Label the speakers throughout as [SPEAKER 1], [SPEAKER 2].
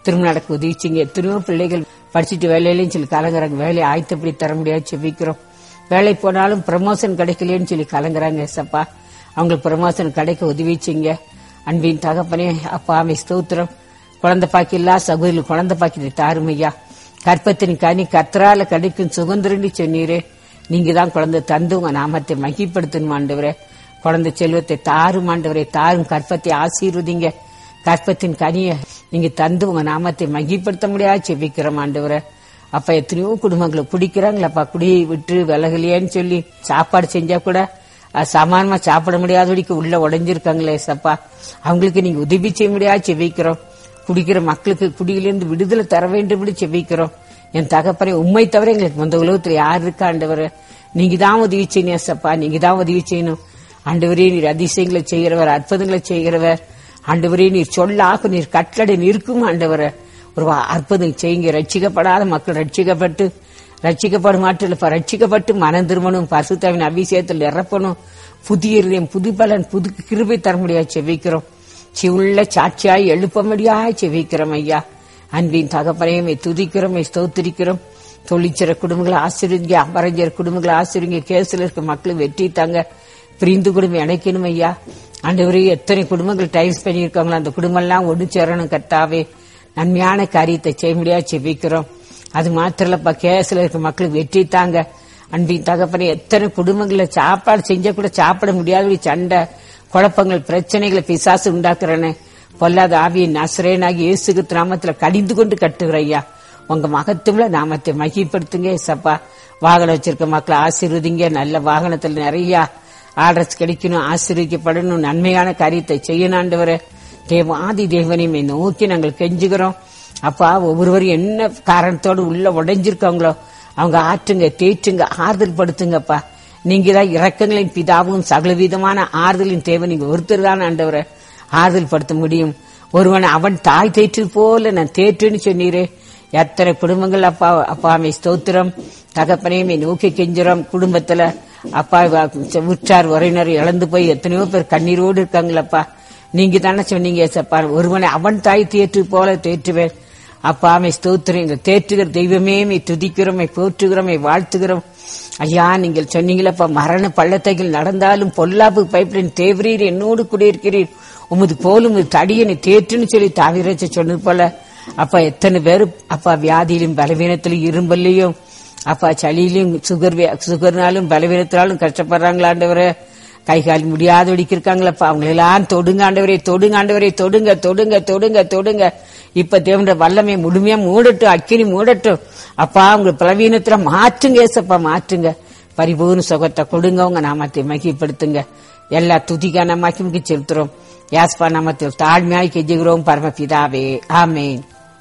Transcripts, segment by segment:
[SPEAKER 1] திரும்ப நடக்க உதவிச்சிங்க எத்தனையோ பிள்ளைகள் படிச்சுட்டு வேலையிலையும் சொல்லி கலங்குறாங்க வேலையை ஆயத்தப்படி தர முடியாது செபிக்கிறோம் வேலை போனாலும் ப்ரமோஷன் கிடைக்கலையேன்னு சொல்லி கலங்குறாங்க ஏசப்பா அவங்களுக்கு ப்ரமோஷன் கிடைக்க உதவிச்சிங்க அன்பின் தகப்பனே அப்பா அமை ஸ்தோத்திரம் குழந்தை பாக்கி இல்லா சகோதரில் குழந்தை பாக்கி தாருமையா கற்பத்தின் கனி கத்தரால கிடைக்கும் சுதந்திரன்னு சொன்னீரே நீங்க தான் குழந்தை தந்து உங்க நாமத்தை மகிப்படுத்தணும் ஆண்டவரே குழந்தை செல்வத்தை தாரும் ஆண்டவரே தாரும் கற்பத்தை ஆசீர்வதிங்க கற்பத்தின் கனியை நீங்க தந்து உங்க நாமத்தை மகிப்படுத்த முடியாது செபிக்கிறோம் ஆண்டவரே அப்ப எத்தனையோ குடும்பங்களை குடிக்கிறாங்களப்பா குடியை விட்டு விலகலையேன்னு சொல்லி சாப்பாடு செஞ்சா கூட அது சாமானமா சாப்பிட முடியாதபடிக்கு உள்ள உடைஞ்சிருக்காங்களே சப்பா அவங்களுக்கு நீங்க உதவி செய்ய முடியாது செபிக்கிறோம் குடிக்கிற மக்களுக்கு குடியிலிருந்து விடுதலை தர வேண்டும் செபிக்கிறோம் என் தகப்பனை உண்மை தவிர எங்களுக்கு இந்த உலகத்துல யார் இருக்கா ஆண்டவர் நீங்க தான் உதவி செய்யணும் சப்பா நீங்க தான் உதவி செய்யணும் ஆண்டவரே நீர் அதிசயங்களை செய்கிறவர் அற்புதங்களை செய்கிறவர் ஆண்டவரே நீர் சொல்லாக நீர் கட்டளை நிற்கும் ஆண்டவரை ஒரு வா- அற்புதம் செய்யுங்க ரட்சிக்கப்படாத மக்கள் ரட்சிக்கப்பட்டு ரட்சிக்கப்பட மாட்டில் இப்ப ரட்சிக்கப்பட்டு மனம் திரும்பணும் பரிசுத்தாவின் அபிஷேகத்தில் நிரப்பணும் புதிய இருதயம் புது பலன் புது கிருபை தர முடியாது செவிக்கிறோம் சிவுள்ள சாட்சியாய் எழுப்பமடியாய் செவிக்கிறோம் ஐயா அன்பின் தகப்பனையுமே துதிக்கிறோம் ஸ்தோத்திரிக்கிறோம் தொழிற்சிற குடும்பங்களை ஆசிரியங்க அமரஞ்சர் குடும்பங்களை ஆசிரியங்க கேஸ்ல இருக்க மக்களும் வெற்றி தாங்க பிரிந்து குடும்பம் இணைக்கணும் ஐயா ஆண்டவரே எத்தனை குடும்பங்கள் டைம் பண்ணியிருக்காங்களோ அந்த குடும்பம் எல்லாம் ஒன்று சேரணும் கர்த்தாவே நன்மையான காரியத்தை செய்ய முடியாது செபிக்கிறோம் அது மாத்திரம் இல்லப்பா கேஸ்ல இருக்க மக்களுக்கு வெற்றி தாங்க அன்பின் தகப்பனை எத்தனை குடும்பங்கள சாப்பாடு செஞ்சா கூட சாப்பிட முடியாத சண்டை குழப்பங்கள் பிரச்சனைகளை பிசாசு உண்டாக்குறேன்னு பொல்லாத ஆவியின் நசரேனாகி இயேசுக்கு நாமத்துல கடிந்து கொண்டு கட்டுகிற ஐயா உங்க மகத்துவல நாமத்தை மகிப்படுத்துங்க ஏசப்பா வாகனம் வச்சிருக்க மக்களை ஆசீர்வதிங்க நல்ல வாகனத்துல நிறைய ஆர்டர்ஸ் கிடைக்கணும் ஆசீர்வதிக்கப்படணும் நன்மையான காரியத்தை செய்யணாண்டவரே தேவாதி தேவனையுமே நோக்கி நாங்கள் கெஞ்சுகிறோம் அப்பா ஒவ்வொருவரும் என்ன காரணத்தோடு உள்ள உடைஞ்சிருக்காங்களோ அவங்க ஆற்றுங்க தேற்றுங்க ஆறுதல் படுத்துங்கப்பா நீங்க தான் இரக்கங்களின் பிதாவும் சகலவிதமான ஆறுதலின் தேவை நீங்க ஒருத்தர் தான் ஆண்டவரை ஆறுதல் படுத்த முடியும் ஒருவன் அவன் தாய் தேற்று போல நான் தேற்றுன்னு சொன்னீரே எத்தனை குடும்பங்கள் அப்பா அப்பாமை ஸ்தோத்திரம் தகப்பனையுமே நோக்கி கெஞ்சுறோம் குடும்பத்துல அப்பா வ- உற்றார் உறவினர் இழந்து போய் எத்தனையோ பேர் கண்ணீரோடு இருக்காங்களப்பா நீங்க தானே சொன்னீங்க ஏசப்பா ஒருவனை அவன் தாய் தேற்று போல தேற்றுவேன் அப்பா மை ஸ்தோத்திரம் எங்கள் தேற்றுகிற தெய்வமே மை துதிக்கிறோம் மை போற்றுகிறோம் மை வாழ்த்துகிறோம் ஐயா நீங்கள் சொன்னீங்களப்பா மரண பள்ளத்தைகள் நடந்தாலும் பொல்லாப்பு பைப்பின் தேவரீர் என்னோடு குடியிருக்கிறீர் உமது போலும் உமது தடியனை தேற்றுன்னு சொல்லி தாவிரச்ச சொன்னது போல அப்பா எத்தனை பேர் அப்பா வியாதியிலும் பலவீனத்திலும் இரும்பல்லையும் அப்பா சளியிலும் சுகர் வியா- சுகர்னாலும் பலவீனத்தினாலும் கஷ்டப்படுறாங்களாண்டவரே கை கால் முடியாத இருக்காங்களப்பா அவங்களெல்லாம் தொடுங்க ஆண்டவரே தொடுங்க ஆண்டவரே தொடுங்க தொடுங்க தொடுங்க தொடுங்க இப்ப தேவனுடைய வல்லமை முழுமையா மூடட்டும் அக்கினி மூடட்டும் அப்பா உங்க பலவீனத்துல மாற்றுங்க ஏசப்பா மாற்றுங்க பரிபூர்ண சுகத்தை கொடுங்க உங்க நாமத்தை மகிப்படுத்துங்க எல்லா துதிக்கான மகிமுக்கு செலுத்துறோம் யாஸ்பா நாமத்தில் தாழ்மையாய் கெஞ்சுகிறோம் பரமபிதாவே ஆமேன்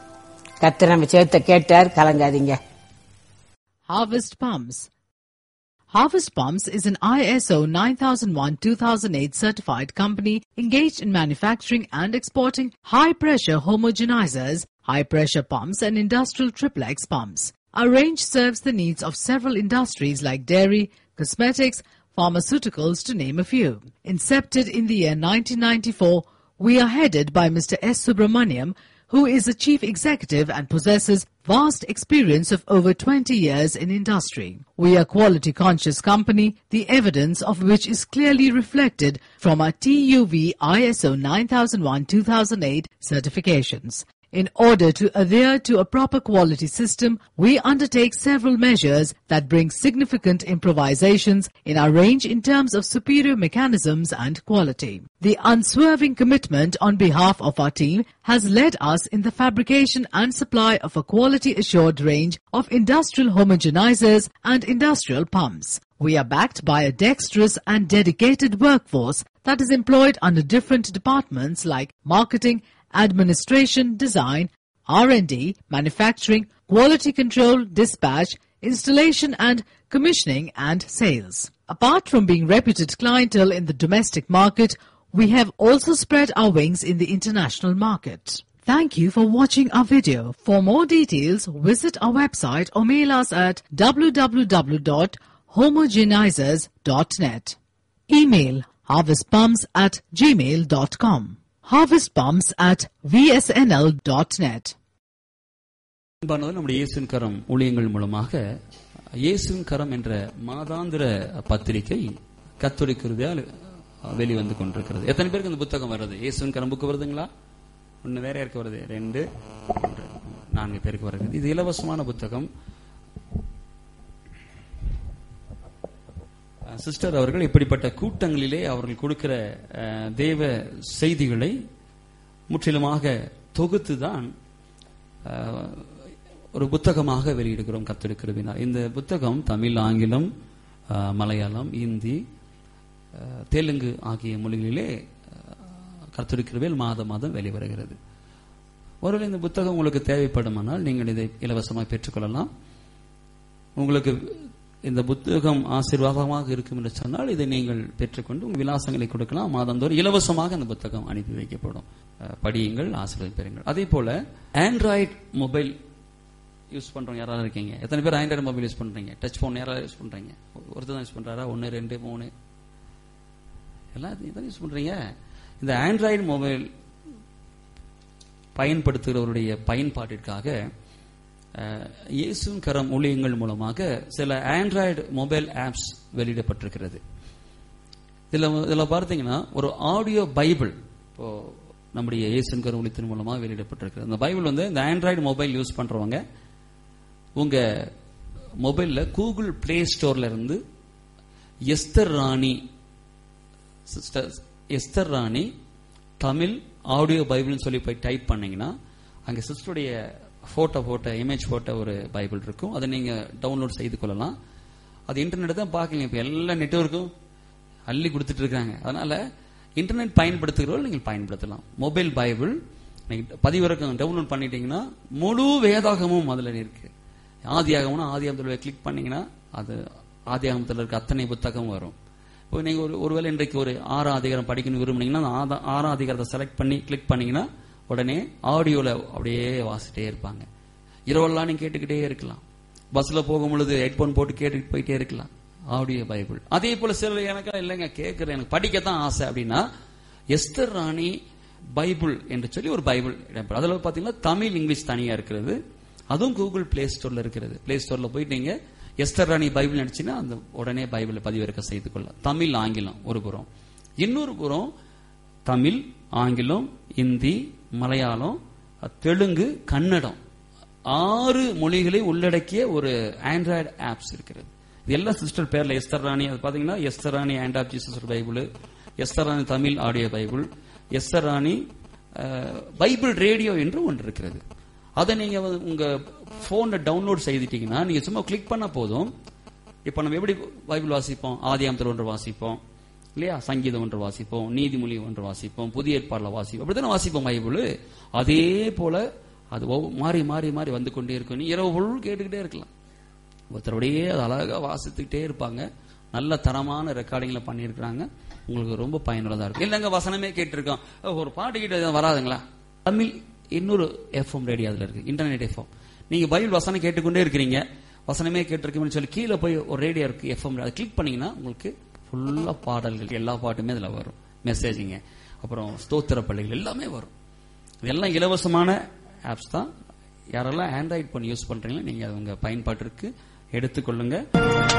[SPEAKER 1] கத்த நம்ம சேர்த்த கேட்டார் கலங்காதீங்க
[SPEAKER 2] Harvest Pumps. Harvest Pumps is an ISO 9001-2008 certified company engaged in manufacturing and exporting high-pressure homogenizers, high-pressure pumps and industrial triplex pumps. Our range serves the needs of several industries like dairy, cosmetics, pharmaceuticals to name a few. Incepted in the year 1994, we are headed by Mr. S. Subramaniam, who is a chief executive and possesses vast experience of over 20 years in industry. We are quality conscious company, the evidence of which is clearly reflected from our TUV ISO 9001-2008 certifications. In order to adhere to a proper quality system, we undertake several measures that bring significant improvisations in our range in terms of superior mechanisms and quality. The unswerving commitment on behalf of our team has led us in the fabrication and supply of a quality assured range of industrial homogenizers and industrial pumps. We are backed by a dexterous and dedicated workforce that is employed under different departments like marketing, administration, design, R&D, manufacturing, quality control, dispatch, installation and commissioning and sales. Apart from being reputed clientele in the domestic market, we have also spread our wings in the international market. Thank you for watching our video. For more details, visit our website or mail us at www.homogenizers.net. Email harvestpumps at gmail.com. Harvestpumps at vsnl.net.
[SPEAKER 3] அன்பானவர் நம்முடைய இயேசுவின் கரம் ஊழியங்கள் மூலமாக இயேசுவின் கரம் என்ற மாதாந்திர பத்திரிகை கத்தோலிக்க கிருபையால் வெளிவந்து கொண்டிருக்கிறது எத்தனை பேருக்கு இந்த புத்தகம் வருது இயேசுவின் கரம் புக்கு வருதுங்களா ஒன்னு வேற யாருக்கு வருது ரெண்டு மூன்று, நான்கு பேருக்கு வருகிறது இது இலவசமான புத்தகம் சிஸ்டர் அவர்கள் இப்படிப்பட்ட கூட்டங்களிலே அவர்கள் கொடுக்கிற அஹ், தேவ செய்திகளை முற்றிலுமாக தொகுத்து தான் அஹ், ஒரு புத்தகமாக வெளியிடுகிறோம் கத்தெடுக்கிறதுனால் இந்த புத்தகம் தமிழ் ஆங்கிலம் அஹ், மலையாளம் இந்தி அஹ், தெலுங்கு ஆகிய மொழிகளிலே கத்தெடுக்கிறவேல் மாதம் மாதம் வெளிவருகிறது ஒருவேளை இந்த புத்தகம் உங்களுக்கு தேவைப்படுமானால் நீங்கள் இதை இலவசமாக பெற்றுக்கொள்ளலாம் உங்களுக்கு இந்த புத்தகம் ஆசீர்வாதமாக இருக்கும் என்று சொன்னால் இதை நீங்கள் பெற்றுக்கொண்டு உங்கள் விலாசங்களை கொடுக்கலாம் மாதந்தோறும் இலவசமாக அந்த புத்தகம் அனுப்பி வைக்கப்படும் அஹ், படியுங்கள் ஆசீர்வாதம் பெறுங்கள் அதே போல ஆண்ட்ராய்டு மொபைல் யூஸ் பண்றவங்க யாராவது இருக்கீங்க எத்தனை பேர் ஆண்ட்ராய்டு மொபைல் யூஸ் பண்றீங்க டச் போன் யாராவது யூஸ் பண்றீங்க ஒருத்தர் தான் யூஸ் பண்றாரா ஒன்னு ரெண்டு மூணு எல்லாம் இதான் யூஸ் பண்றீங்க இந்த ஆண்ட்ராய்டு மொபைல் பயன்படுத்துகிறவருடைய பயன்பாட்டிற்காக அஹ், இயேசுவின் கரம் ஊழியங்கள் மூலமாக சில ஆண்ட்ராய்டு மொபைல் ஆப்ஸ் வெளியிடப்பட்டிருக்கிறது இதுல இதுல பார்த்தீங்கன்னா ஒரு ஆடியோ பைபிள் இப்போ நம்முடைய இயேசுவின் கரம் ஊழியத்தின் மூலமாக வெளியிடப்பட்டிருக்கிறது அந்த பைபிள் வந்து இந்த ஆண்ட்ராய்டு மொபைல் யூஸ் பண்றவங்க உங்க மொபைல்ல கூகுள் பிளே ஸ்டோர்ல இருந்து Esther Rani sister Esther Rani Tamil audio பைபிள்னு சொல்லி போய் டைப் பண்ணீங்கன்னா அங்க சிஸ்டருடைய போட்டோ போட்ட இமேஜ் போட்ட ஒரு பைபிள் இருக்கும் அதை நீங்க டவுன்லோட் செய்து கொள்ளலாம் அது இன்டர்நெட் தான் பாக்கீங்க இப்ப எல்லா நெட்வொர்க்கும் அள்ளி கொடுத்துட்டு இருக்காங்க அதனால இன்டர்நெட் பயன்படுத்துகிறவர்கள் நீங்கள் பயன்படுத்தலாம் மொபைல் பைபிள் நீங்க பதிவிறக்கம் டவுன்லோட் பண்ணிட்டீங்கன்னா முழு வேதாகமும் அதுல இருக்கு ஆதியாகம்னா ஆதியாகத்தில் கிளிக் பண்ணீங்கன்னா அது ஆதியாகமத்தில் இருக்க அத்தனை புத்தகம் வரும் இப்போ நீங்க ஒரு ஒருவேளை இன்றைக்கு ஒரு ஆறாம் அதிகாரம் படிக்கணும் விரும்புனீங்கன்னா அந்த ஆதா- ஆறாம் அதிகாரத்தை செலக்ட் பண்ணி கிளிக் பண்ணீங்கன்னா உடனே ஆடியோல அப்படியே வாசிட்டே இருப்பாங்க இரவெல்லாம் நீங்க கேட்டுக்கிட்டே இருக்கலாம் பஸ்ல போகும் பொழுது ஹெட்போன் போட்டு கேட்டுக்கிட்டு போயிட்டே இருக்கலாம் ஆடியோ பைபிள் அதே போல சிலர் எனக்கு இல்லைங்க கேட்கிறேன் எனக்கு படிக்கத்தான் ஆசை அப்படின்னா எஸ்தர் ராணி பைபிள் என்று சொல்லி ஒரு பைபிள் இடம்பெறும் அதுல பாத்தீங்கன்னா தமிழ் இங்கிலீஷ் தனியா இருக்கிறது அதுவும் கூகுள் பிளே ஸ்டோர்ல இருக்கிறது பிளே ஸ்டோர்ல போயிட்டு நீங்க எஸ்தர் ராணி பைபிள் நினைச்சுன்னா அந்த உடனே பைபிளை பதிவிறக்க செய்து கொள்ளலாம் தமிழ் ஆங்கிலம் ஒரு புறம் இன்னொரு புறம் தமிழ் ஆங்கிலம் இந்தி மலையாளம் தெலுங்கு கன்னடம் ஆறு மொழிகளை உள்ளடக்கிய ஒரு ஆண்ட்ராய்டு ஆப்ஸ் இருக்கிறது இது எல்லாம் சிஸ்டர் பேர்ல எஸ்தர் ராணி அது பாத்தீங்கன்னா Esther Rani and app Jesus Bible Esther Rani Tamil audio Bible Esther Rani ah, Bible radio என்று ஒன்று இருக்கிறது அதை நீங்க வந்து உங்க போன்ல டவுன்லோட் செய்துட்டீங்கன்னா நீங்க சும்மா கிளிக் பண்ண போதும் இப்ப நம்ம எப்படி பைபிள் வாசிப்போம் ஆதியாமத்தில் ஒன்று வாசிப்போம் இல்லையா சங்கீதம் ஒன்று வாசிப்போம் நீதிமொழி ஒன்று வாசிப்போம் புதிய ஏற்பாடுல வாசிப்போம் அப்படித்தானே வாசிப்போம் பைபிள் அதே போல அது ஒவ்வொ- மாறி மாறி மாறி வந்து கொண்டே இருக்கும் நீ இரவு பொருள் கேட்டுக்கிட்டே இருக்கலாம் ஒருத்தருடையே அது அழகா வாசித்துக்கிட்டே இருப்பாங்க நல்ல தரமான ரெக்கார்டிங்ல பண்ணியிருக்கிறாங்க உங்களுக்கு ரொம்ப பயனுள்ளதா இருக்கும் இல்லைங்க வசனமே கேட்டிருக்கோம் ஓ, ஒரு பாட்டு கிட்ட வராதுங்களா தமிழ் இன்னொரு எஃப்எம் ரேடியோ அதுல இருக்கு இன்டர்நெட் எஃப்எம் நீங்க பைபிள் வசனம் கேட்டுக்கொண்டே இருக்கிறீங்க வசனமே கேட்டிருக்கோம்னு சொல்லி கீழே போய் ஒரு ரேடியோ இருக்கு எஃப்எம் அதை கிளிக் பண்ணீங்கன்னா உங்களுக்கு ஃபுல்லா பாடல்கள் எல்லா பாட்டுமே அதுல வரும் மெசேஜிங்க அப்புறம் ஸ்தோத்திர பள்ளிகள் எல்லாமே வரும் இதெல்லாம் இலவசமான ஆப்ஸ் தான் யாரெல்லாம் ஆண்ட்ராய்ட் பண்ணி யூஸ் பண்றீங்களோ நீங்க அது உங்க பயன்பாட்டிற்கு எடுத்துக்கொள்ளுங்க